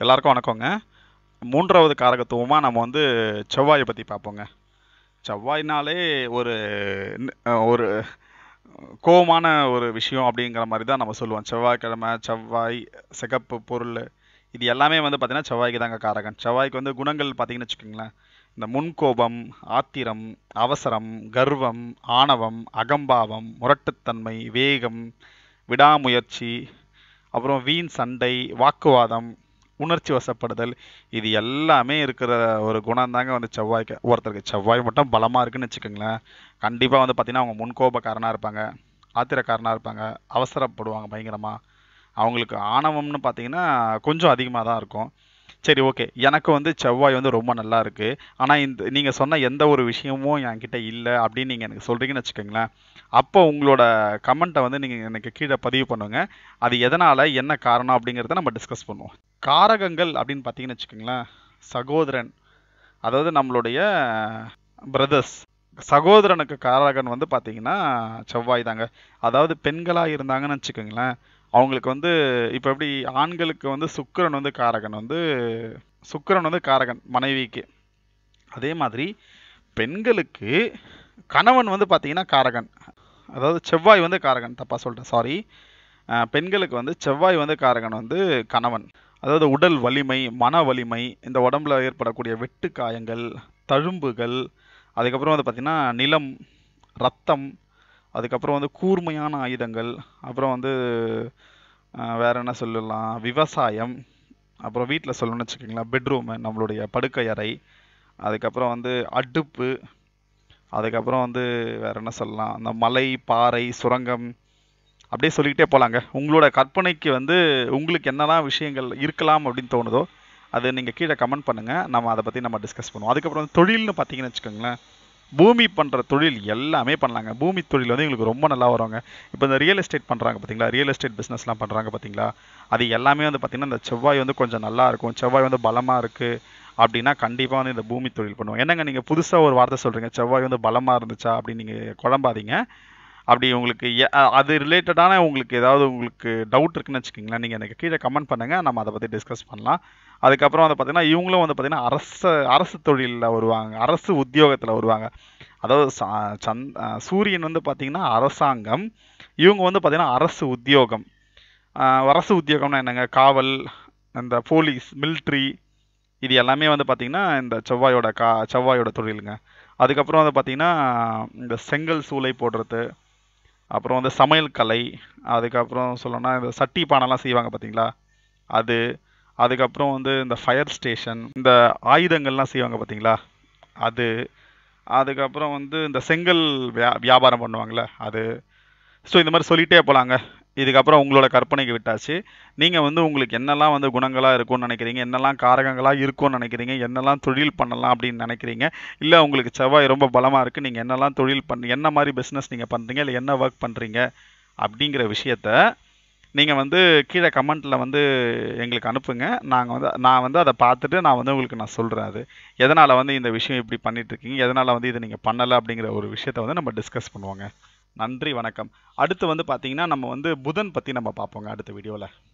எல்லாருக்கும் வணக்கங்க மூன்றாவது காரகத்துவமாக நம்ம வந்து செவ்வாயை பற்றி பார்ப்போங்க செவ்வாய்னாலே ஒரு ந- அஹ் ஒரு கோவமான ஒரு விஷயம் அப்படிங்கிற மாதிரி தான் நம்ம சொல்லுவோம் செவ்வாய்க்கிழமை செவ்வாய் சிகப்பு பொருள் இது எல்லாமே வந்து பார்த்தீங்கன்னா செவ்வாய்க்கு தாங்க காரகன் செவ்வாய்க்கு வந்து குணங்கள் பார்த்தீங்கன்னு வச்சுக்கோங்களேன் இந்த முன்கோபம் ஆத்திரம் அவசரம் கர்வம் ஆணவம் அகம்பாவம் முரட்டுத்தன்மை வேகம் விடாமுயற்சி அப்புறம் வீண் சண்டை வாக்குவாதம் உணர்ச்சி வசப்படுதல் இது எல்லாமே இருக்கிற ஒரு குணம் தாங்க வந்து செவ்வாய்க்கு ஒருத்தருக்கு செவ்வாய் மட்டும் பலமாக இருக்குன்னு வச்சுக்கோங்களேன் கண்டிப்பாக வந்து பார்த்தீங்கன்னா அவங்க முன்கோபக்காரனாக இருப்பாங்க ஆத்திரக்காரனாக இருப்பாங்க அவசரப்படுவாங்க பயங்கரமாக அவங்களுக்கு ஆணவம்னு பார்த்தீங்கன்னா கொஞ்சம் அதிகமாக தான் இருக்கும் சரி ஓகே எனக்கு வந்து செவ்வாய் வந்து ரொம்ப நல்லா இருக்கு ஆனால் இந்த நீங்கள் சொன்ன எந்த ஒரு விஷயமும் என்கிட்ட இல்லை அப்படின்னு நீங்கள் எனக்கு சொல்கிறீங்கன்னு வச்சுக்கோங்களேன் அப்போ உங்களோட கமெண்ட்டை வந்து நீங்கள் எனக்கு கீழே பதிவு பண்ணுங்க அது எதனால் என்ன காரணம் அப்படிங்கிறத நம்ம டிஸ்கஸ் பண்ணுவோம் காரகங்கள் அப்படின்னு பார்த்தீங்கன்னு வச்சுக்கோங்களேன் சகோதரன் அதாவது நம்மளுடைய பிரதர்ஸ் சகோதரனுக்கு காரகன் வந்து பார்த்தீங்கன்னா செவ்வாய் தாங்க அதாவது பெண்களாக இருந்தாங்கன்னு வச்சுக்கோங்களேன் அவங்களுக்கு வந்து இப்போ எப்படி ஆண்களுக்கு வந்து சுக்கிரன் வந்து காரகன் வந்து சுக்கிரன் வந்து காரகன் மனைவிக்கு அதே மாதிரி பெண்களுக்கு கணவன் வந்து பார்த்தீங்கன்னா காரகன் அதாவது செவ்வாய் வந்து காரகன் தப்பாக சொல்லிட்டேன் சாரி பெண்களுக்கு வந்து செவ்வாய் வந்து காரகன் வந்து கணவன் அதாவது உடல் வலிமை மன வலிமை இந்த உடம்புல ஏற்படக்கூடிய வெட்டு காயங்கள் தழும்புகள் அதுக்கப்புறம் வந்து பார்த்திங்கன்னா நிலம் ரத்தம் அதுக்கப்புறம் வந்து கூர்மையான ஆயுதங்கள் அப்புறம் வந்து அஹ், வேற என்ன சொல்லலாம் விவசாயம் அப்புறம் வீட்டில் சொல்லணும்னு வச்சுக்கோங்களேன் பெட்ரூமு நம்மளுடைய படுக்கை அறை அதுக்கப்புறம் வந்து அடுப்பு அதுக்கப்புறம் வந்து வேற என்ன சொல்லலாம் அந்த மலை பாறை சுரங்கம் அப்படியே சொல்லிக்கிட்டே போலாங்க உங்களோட கற்பனைக்கு வந்து உங்களுக்கு என்னெல்லாம் விஷயங்கள் இருக்கலாம் அப்படின்னு தோணுதோ அது நீங்கள் கீழே கமெண்ட் பண்ணுங்கள் நம்ம அதை பற்றி நம்ம டிஸ்கஸ் பண்ணுவோம் அதுக்கப்புறம் வந்து தொழில்னு பார்த்தீங்கன்னு வச்சுக்கோங்களேன் பூமி பண்ணுற தொழில் எல்லாமே பண்ணலாங்க பூமி தொழில் வந்து எங்களுக்கு ரொம்ப நல்லா வருவாங்க இப்போ இந்த ரியல் எஸ்டேட் பண்ணுறாங்க பார்த்தீங்களா ரியல் எஸ்டேட் பிஸ்னஸ்லாம் பண்ணுறாங்க பார்த்தீங்களா அது எல்லாமே வந்து பார்த்திங்கன்னா இந்த செவ்வாய் வந்து கொஞ்சம் நல்லா இருக்கும் செவ்வாய் வந்து பலமாக இருக்குது அப்படின்னா கண்டிப்பாக வந்து இந்த பூமி தொழில் பண்ணுவோம் என்னங்க நீங்கள் புதுசாக ஒரு வார்த்தை சொல்கிறீங்க செவ்வாய் வந்து பலமாக இருந்துச்சா அப்படின்னு நீங்கள் குழம்பாதீங்க அப்படி உங்களுக்கு எ- அ- அது ரிலேட்டடான உங்களுக்கு ஏதாவது உங்களுக்கு டவுட் இருக்குன்னு வச்சுக்கோங்களேன் நீங்கள் எனக்கு கீழே கமெண்ட் பண்ணுங்கள் நம்ம அதை பற்றி டிஸ்கஸ் பண்ணலாம் அதுக்கப்புறம் வந்து பார்த்தீங்கன்னா இவங்களும் வந்து பார்த்தீங்கன்னா அரசு அரசு தொழிலில் வருவாங்க அரசு உத்தியோகத்தில் வருவாங்க அதாவது ச- சந் அஹ் சூரியன் வந்து பார்த்தீங்கன்னா அரசாங்கம் இவங்க வந்து பார்த்தீங்கன்னா அரசு உத்தியோகம் அஹ் அரசு உத்தியோகம்னா என்னங்க காவல் இந்த போலீஸ் மிலிட்ரி இது எல்லாமே வந்து பார்த்தீங்கன்னா இந்த செவ்வாயோட கா செவ்வாயோட தொழிலுங்க அதுக்கப்புறம் வந்து பார்த்தீங்கன்னா இந்த செங்கல் சூளை போடுறது அப்புறம் வந்து சமையல் கலை அதுக்கப்புறம் சொல்லணும்னா இந்த சட்டி பானைலாம் செய்வாங்க பார்த்தீங்களா அது அதுக்கப்புறம் வந்து இந்த ஃபயர் ஸ்டேஷன் இந்த ஆயுதங்கள்லாம் செய்வாங்க பார்த்தீங்களா அது அதுக்கப்புறம் வந்து இந்த செங்கல் வியா வியாபாரம் பண்ணுவாங்கள்ல அது ஸோ இந்த மாதிரி சொல்லிகிட்டே போகலாங்க இதுக்கப்புறம் உங்களோட கற்பனைக்கு விட்டாச்சு நீங்கள் வந்து உங்களுக்கு என்னெல்லாம் வந்து குணங்களாக இருக்கும்னு நினைக்கிறீங்க என்னெல்லாம் காரகங்களாக இருக்கும்னு நினைக்கிறீங்க என்னெல்லாம் தொழில் பண்ணலாம் அப்படின்னு நினைக்கிறீங்க இல்லை உங்களுக்கு செவ்வாய் ரொம்ப பலமாக இருக்குது நீங்கள் என்னெல்லாம் தொழில் பண்ண என்ன மாதிரி பிஸ்னஸ் நீங்கள் பண்ணுறீங்க இல்லை என்ன ஒர்க் பண்ணுறீங்க அப்படிங்கிற விஷயத்த நீங்கள் வந்து கீழே கமெண்ட்டில் வந்து எங்களுக்கு அனுப்புங்க நாங்கள் வந்து நான் வந்து அதை பார்த்துட்டு நான் வந்து உங்களுக்கு நான் சொல்கிறேன் அது எதனால் வந்து இந்த விஷயம் இப்படி பண்ணிட்டு இருக்கீங்க எதனால் வந்து இதை நீங்கள் பண்ணலை அப்படிங்கிற ஒரு விஷயத்த வந்து நம்ம டிஸ்கஸ் பண்ணுவோங்க நன்றி வணக்கம் அடுத்து வந்து பார்த்தீங்கன்னா நம்ம வந்து புதன் பற்றி நம்ம பார்ப்போங்க அடுத்த வீடியோவில்